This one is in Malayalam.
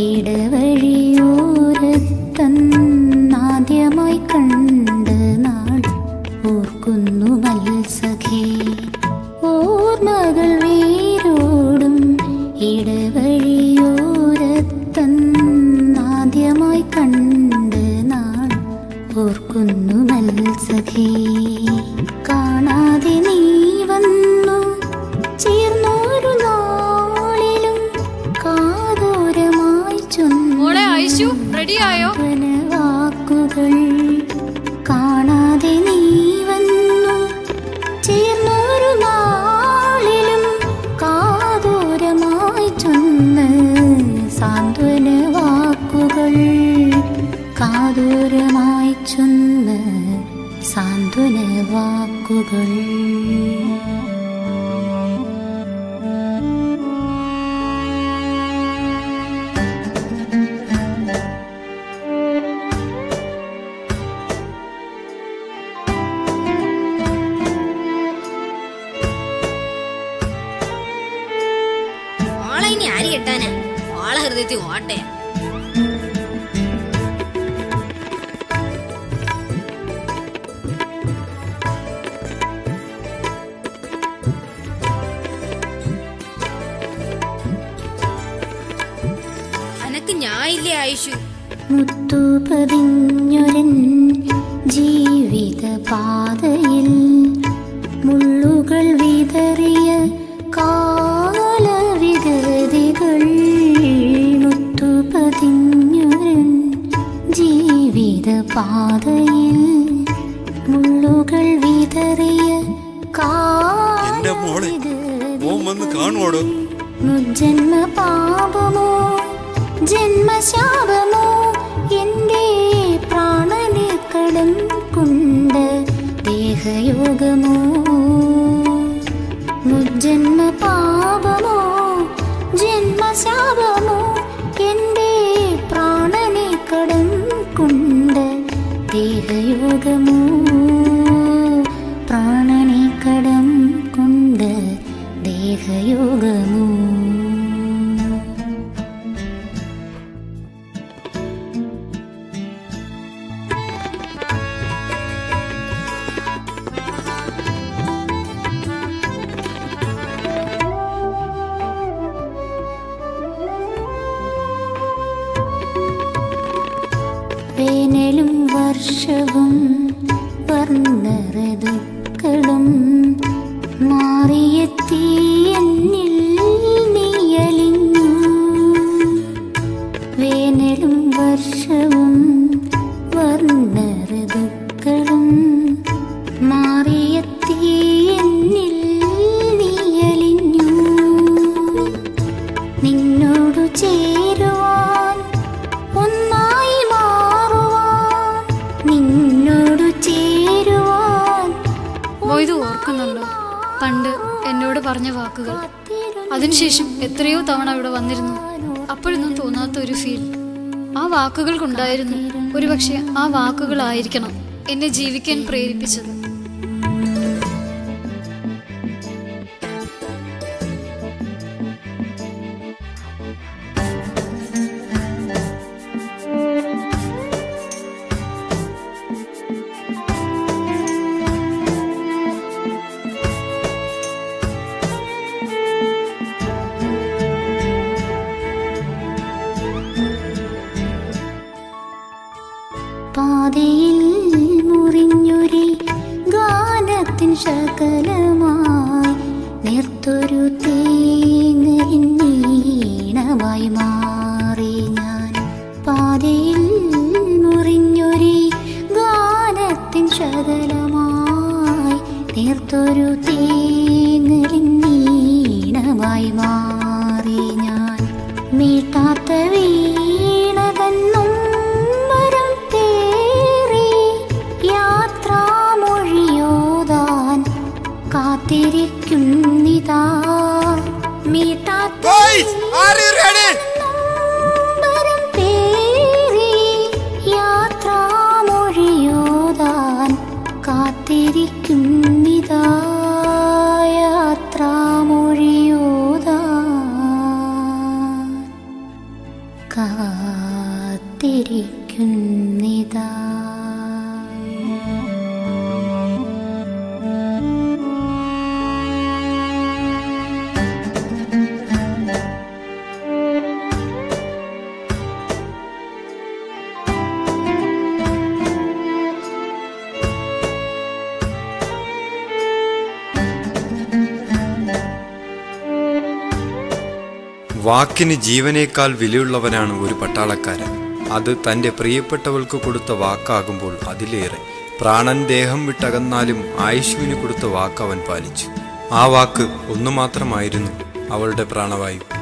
ഇടവഴിയോരത്തന്നാദ്യമായി കണ്ട നാൾ ഓർക്കുന്നു മത്സഖേ ഓർമ്മകൾ വേരോടും ഇടവഴിയോരത്തന്നാദ്യമായി കണ്ട നാൾ ഓർക്കുന്നു മത്സഖേ കാണാതെ നീ വന്നു ചേർന്നൊരു നാളിലും കാതോരമായി മോളെ ഐശു റെഡിയായോ ചൊന്ന വാക്കുകൾ കാണാതെ നീ വന്നു ചേർന്നൊരു നാളിലും കാതോരമായി ചൊന്ന സാന്ത്വന വാക്കുകൾ കാതോരമായി ചൊന്ന സാന്ത്വന വാക്കുകൾ ഓളെ ഇനി ആര് കെട്ടാനാ ഓളെ ഹൃദയത്തിൽ ഓട്ടെ അനക്ക് ഞാൻ ഇല്ലേ ആയിഷു മുത്തു പതിഞ്ഞൊരൻ ജീവിത പാതയിൽ മുള്ളുകൾ വിതറിയ കാലവിഗതികൾ മുത്തു പതിഞ്ഞൊരൻ ജീവിത പാതയിൽ മുള്ളുകൾ വിതറിയ എന്റെ മോളെ ഓൻ വന്ന് കാണുവാടോ മുജ്ജന്മ പാപമോ ജന്മശാപമോ എന്റെ പ്രാണനെ കടം കൊണ്ട് ദേഹയോഗമോ മുജ്ജന്മ പാപമോ ജന്മശാപമോ എന്റെ പ്രാണനെ കടം കൊണ്ട് ദേഹയോഗമോ പ്രാണനെ കടം കൊണ്ട് ദേഹയോഗമോ വേനലും വർഷവും വർണ്ണറതുക്കളും മാറിയെത്തി എന്നിൽ നീയലിഞ്ഞു വേനലും വർഷവും വർണ്ണറതുക്കളും മാറിയെത്തി എന്നിൽ നീയലിഞ്ഞു നിന്നോടു ചേരുവാൻ ഒന്നായി മാറുവാൻ നിന്നോടു ചേരുവാൻ മൊയ്തു ഓർക്കുന്നുണ്ടോ പണ്ട് എന്നോട് പറഞ്ഞ വാക്കുകൾ അതിനുശേഷം എത്രയോ തവണ ഇവിടെ വന്നിരുന്നു അപ്പോഴൊന്നും തോന്നാത്ത ഒരു ഫീൽ ആ വാക്കുകൾക്കുണ്ടായിരുന്നു ഒരുപക്ഷെ ആ വാക്കുകളായിരിക്കണം എന്നെ ജീവിക്കാൻ പ്രേരിപ്പിച്ചത് പാതയിൽ മുറിഞ്ഞൊരു ഗാനത്തിൻ ശകലമായി നിർത്തൊരു തേങ്ങലിൻ നീണമായി മാറി ഞാൻ പാതയിൽ മുറിഞ്ഞൊരു ഗാനത്തിൻ ശകലമായി നിർത്തൊരു തേങ്ങലിൻ നീണമായി മാറി ഞാൻ മീട്ടാത്ത വീണതെന്നും വരം തേറി യാത്രാമൊഴിയോതാൻ കാത്തിരിക്കുന്നിതാ മീട്ടാത്ത വരം തേറി യാത്രാമൊഴിയോതാൻ കാത്തിരിക്കുന്നിതാ വാക്കിന് ജീവനേക്കാൾ വിലയുള്ളവനാണ് ഒരു പട്ടാളക്കാരൻ അത് തൻ്റെ പ്രിയപ്പെട്ടവൾക്ക് കൊടുത്ത വാക്കാകുമ്പോൾ അതിലേറെ പ്രാണൻ ദേഹം വിട്ടകന്നാലും ആയുഷ്വിന് കൊടുത്ത വാക്ക് അവൻ പാലിച്ചു ആ വാക്ക് ഒന്നു മാത്രമായിരുന്നു അവളുടെ പ്രാണവായു